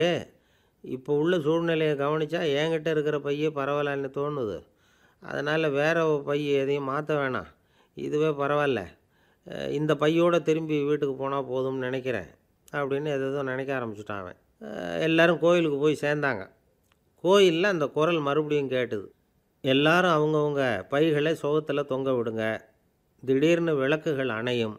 இப்போ உள்ள சூழ்நிலையை கவனிச்சா என்கிட்ட இருக்கிற பையே பரவாயில்லன்னு தோணுது அதனால் வேற பை எதையும் மாற்ற வேணாம் இதுவே பரவாயில்ல அஹ் இந்த பையோட திரும்பி வீட்டுக்கு போனால் போதும்னு நினைக்கிறேன் அப்படின்னு எதோ நினைக்க ஆரம்பிச்சுட்டான் அவன் அஹ் எல்லாரும் கோயிலுக்கு போய் சேர்ந்தாங்க கோயிலில் அந்த குரல் மறுபடியும் கேட்டுது எல்லாரும் அவங்கவுங்க பைகளை சுகத்தில் தொங்க விடுங்க திடீர்னு விளக்குகள் அணையும்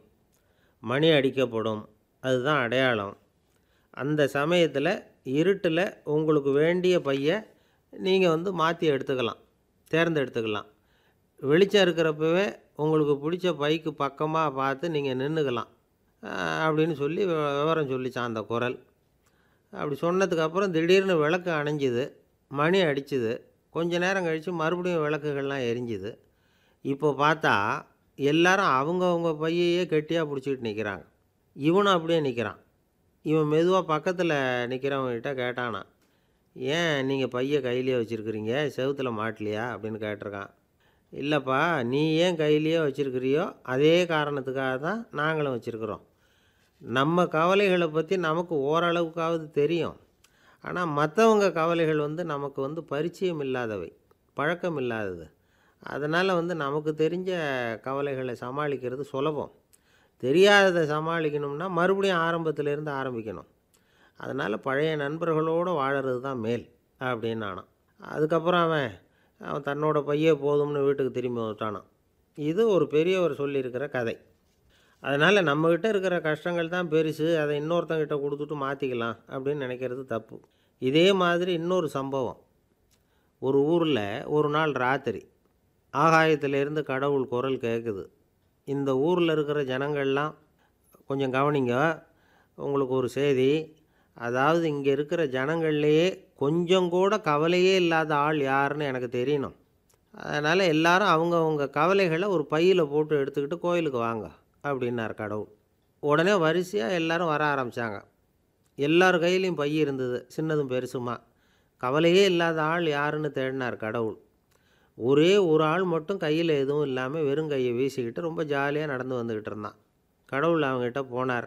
மணி அடிக்கப்படும் அதுதான் அடையாளம் அந்த சமயத்தில் இருட்டில் உங்களுக்கு வேண்டிய பையை நீங்கள் வந்து மாற்றி எடுத்துக்கலாம் தேர்ந்தெடுத்துக்கலாம் வெளிச்சம் இருக்கிறப்பவே உங்களுக்கு பிடிச்ச பைக்கு பக்கமாக பார்த்து நீங்கள் நின்றுக்கலாம் அப்படின்னு சொல்லி விவ- விவரம் சொல்லிச்சான் அந்த குரல் அப்படி சொன்னதுக்கப்புறம் திடீர்னு விளக்கு அணைஞ்சுது மணி அடிச்சுது கொஞ்ச நேரம் கழித்து மறுபடியும் விளக்குகள்லாம் எரிஞ்சுது இப்போ பார்த்தா எல்லாரும் அவங்கவங்க பையையே கெட்டியாக பிடிச்சிக்கிட்டு நிற்கிறாங்க இவனும் அப்படியே நிற்கிறான் இவன் மெதுவாக பக்கத்தில் நிற்கிறவங்ககிட்ட கேட்டானா ஏன் நீங்கள் பையை கையிலேயே வச்சுருக்கிறீங்க செவுத்தில் மாட்டலையா அப்படின்னு கேட்டிருக்கான் இல்லைப்பா நீ ஏன் கையிலேயே வச்சுருக்கிறியோ அதே காரணத்துக்காக தான் நாங்களும் வச்சுருக்குறோம் நம்ம கவலைகளை பற்றி நமக்கு ஓரளவுக்காவது தெரியும் ஆனால் மற்றவங்க கவலைகள் வந்து நமக்கு வந்து பரிச்சயம் இல்லாதவை பழக்கம் இல்லாதது அதனால் வந்து நமக்கு தெரிஞ்ச கவலைகளை சமாளிக்கிறது சுலபம் தெரியாததை சமாளிக்கணும்னா மறுபடியும் ஆரம்பத்திலேருந்து ஆரம்பிக்கணும் அதனால் பழைய நண்பர்களோடு வாழறது தான் மேல் அப்படின்னு நானான் அதுக்கப்புறம் அவன் அவன் தன்னோட பையே போதும்னு வீட்டுக்கு திரும்பி வந்துட்டானான் இது ஒரு பெரியவர் சொல்லியிருக்கிற கதை அதனால் நம்மக்கிட்ட இருக்கிற கஷ்டங்கள் தான் பெருசு அதை இன்னொருத்தங்கிட்ட கொடுத்துட்டு மாற்றிக்கலாம் அப்படின்னு நினைக்கிறது தப்பு இதே மாதிரி இன்னொரு சம்பவம் ஒரு ஊரில் ஒரு நாள் ராத்திரி ஆகாயத்திலேருந்து கடவுள் குரல் கேட்குது இந்த ஊரில் இருக்கிற ஜனங்கள்லாம் கொஞ்சம் கவனிங்க உங்களுக்கு ஒரு செய்தி அதாவது இங்கே இருக்கிற ஜனங்கள்லேயே கொஞ்சம் கூட கவலையே இல்லாத ஆள் யாருன்னு எனக்கு தெரியணும் அதனால் எல்லாரும் அவங்கவங்க கவலைகளை ஒரு பையில் போட்டு எடுத்துக்கிட்டு கோயிலுக்கு வாங்க அப்படின்னார் கடவுள் உடனே வரிசையாக எல்லாரும் வர ஆரம்பித்தாங்க எல்லார் கையிலையும் பை இருந்தது சின்னதும் பெருசுமா கவலையே இல்லாத ஆள் யாருன்னு தேடினார் கடவுள் ஒரே ஒரு ஆள் மட்டும் கையில் எதுவும் இல்லாமல் வெறும் கையை வீசிக்கிட்டு ரொம்ப ஜாலியாக நடந்து வந்துக்கிட்டு இருந்தான் கடவுள் அவங்ககிட்ட போனார்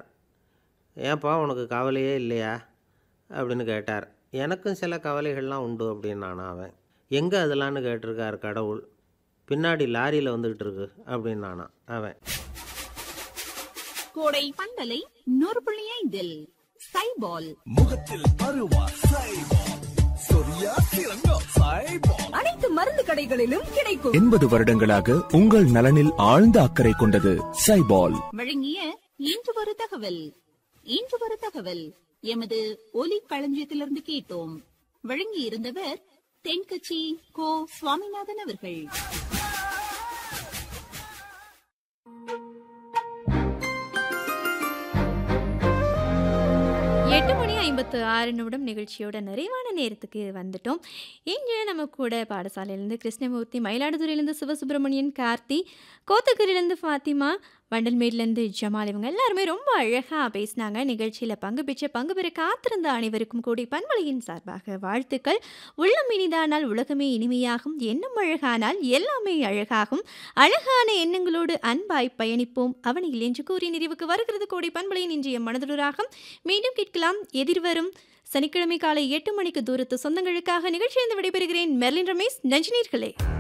ஏன்பா உனக்கு கவலையே இல்லையா அப்படின்னு கேட்டார் எனக்கும் சில கவலைகள்லாம் உண்டு அப்படின்னானா அவன் எங்கே அதெல்லாம்னு கேட்டிருக்கார் கடவுள் பின்னாடி லாரியில் வந்துக்கிட்டு இருக்கு அப்படின்னானா அவன் கோடை பந்தலை நூறு புள்ளி ஐந்தில் சைபால் முகத்தில் பருவா சைபால் சொரியா சிறங்கோ சைபால் அனைத்து மருந்து கடைகளிலும் கிடைக்கும் எண்பது வருடங்களாக உங்கள் நலனில் ஆழ்ந்த அக்கறை கொண்டது சைபால் வழங்கிய இன்று ஒரு தகவல் இன்று ஒரு தகவல் எமது ஒலி களஞ்சியத்திலிருந்து கேட்டோம் வழங்கி இருந்தவர் தென்கட்சி கோ சுவாமிநாதன் அவர்கள் எட்டு மணி ஐம்பத்து ஆறு நிமிடம் நிகழ்ச்சியோட நிறைவான நேரத்துக்கு வந்துட்டோம் இன்று நம்ம கூட பாடசாலையிலேருந்து கிருஷ்ணமூர்த்தி மயிலாடுதுறையிலேருந்து சிவசுப்பிரமணியன் கார்த்தி கோத்தகிரிலேருந்து ஃபாத்திமா வண்டல்மேட்லேருந்து ஜமால் இவங்க எல்லாருமே ரொம்ப அழகாக பேசினாங்க நிகழ்ச்சியில் பங்கு பெற்ற பங்கு பெற காத்திருந்த அனைவருக்கும் கூடி பண்பலையின் சார்பாக வாழ்த்துக்கள் உள்ளம் இனிதானால் உலகமே இனிமையாகும் எண்ணம் அழகானால் எல்லாமே அழகாகும் அழகான எண்ணங்களோடு அன்பாய் பயணிப்போம் அவனில் என்று கூறி நிறைவுக்கு வருகிறது கோடி பண்பலையின் இன்றைய மனதுராகம் மீண்டும் கேட்கலாம் எதிர்வரும் சனிக்கிழமை காலை எட்டு மணிக்கு தூரத்து சொந்தங்களுக்காக நிகழ்ச்சியிலிருந்து விடைபெறுகிறேன் மெர்லின் ரமேஷ் நஞ்சினீர்களே